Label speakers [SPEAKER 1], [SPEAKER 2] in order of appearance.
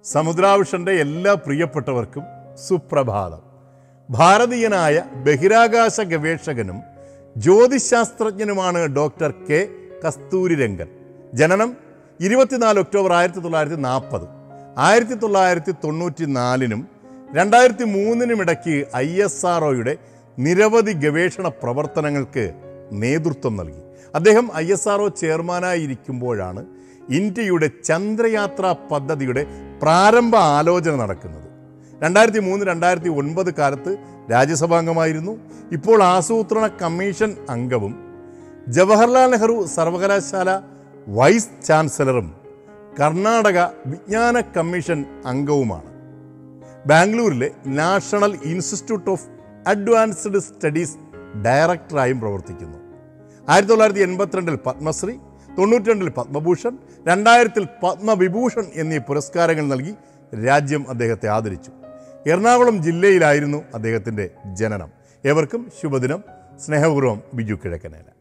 [SPEAKER 1] സമുദ്രാവിഷന്റെ എല്ലാ പ്രിയപ്പെട്ടവർക്കും സുപ്രഭാതം ഭാരതീയനായ ബഹിരാകാശ ഗവേഷകനും ജ്യോതിശാസ്ത്രജ്ഞനുമാണ് ഡോക്ടർ കെ കസ്തൂരിരംഗൻ ജനനം ഇരുപത്തിനാല് ഒക്ടോബർ ആയിരത്തി തൊള്ളായിരത്തി നാൽപ്പത് ആയിരത്തി തൊള്ളായിരത്തി തൊണ്ണൂറ്റി നാലിനും രണ്ടായിരത്തി മൂന്നിനും ഇടയ്ക്ക് ഐ എസ് ആർ നിരവധി ഗവേഷണ പ്രവർത്തനങ്ങൾക്ക് നേതൃത്വം നൽകി അദ്ദേഹം ഐ എസ് ആർ ചെയർമാനായിരിക്കുമ്പോഴാണ് ഇന്ത്യയുടെ ചന്ദ്രയാത്രാ പദ്ധതിയുടെ പ്രാരംഭ ആലോചന നടക്കുന്നത് രണ്ടായിരത്തി മൂന്ന് രണ്ടായിരത്തി ഒൻപത് കാലത്ത് രാജ്യസഭാംഗമായിരുന്നു ഇപ്പോൾ ആസൂത്രണ കമ്മീഷൻ അംഗവും ജവഹർലാൽ നെഹ്റു സർവകലാശാല വൈസ് ചാൻസലറും കർണാടക വിജ്ഞാന കമ്മീഷൻ അംഗവുമാണ് ബാംഗ്ലൂരിലെ national institute of advanced studies ഡയറക്ടറായും പ്രവർത്തിക്കുന്നു ആയിരത്തി തൊള്ളായിരത്തി എൺപത്തിരണ്ടിൽ പത്മശ്രീ തൊണ്ണൂറ്റി രണ്ടിൽ പത്മഭൂഷൺ രണ്ടായിരത്തിൽ പത്മവിഭൂഷൺ എന്നീ പുരസ്കാരങ്ങൾ നൽകി രാജ്യം അദ്ദേഹത്തെ ആദരിച്ചു എറണാകുളം ജില്ലയിലായിരുന്നു അദ്ദേഹത്തിൻ്റെ ജനനം ഏവർക്കും ശുഭദിനം സ്നേഹപൂർവ്വം ബിജു കിഴക്കനേല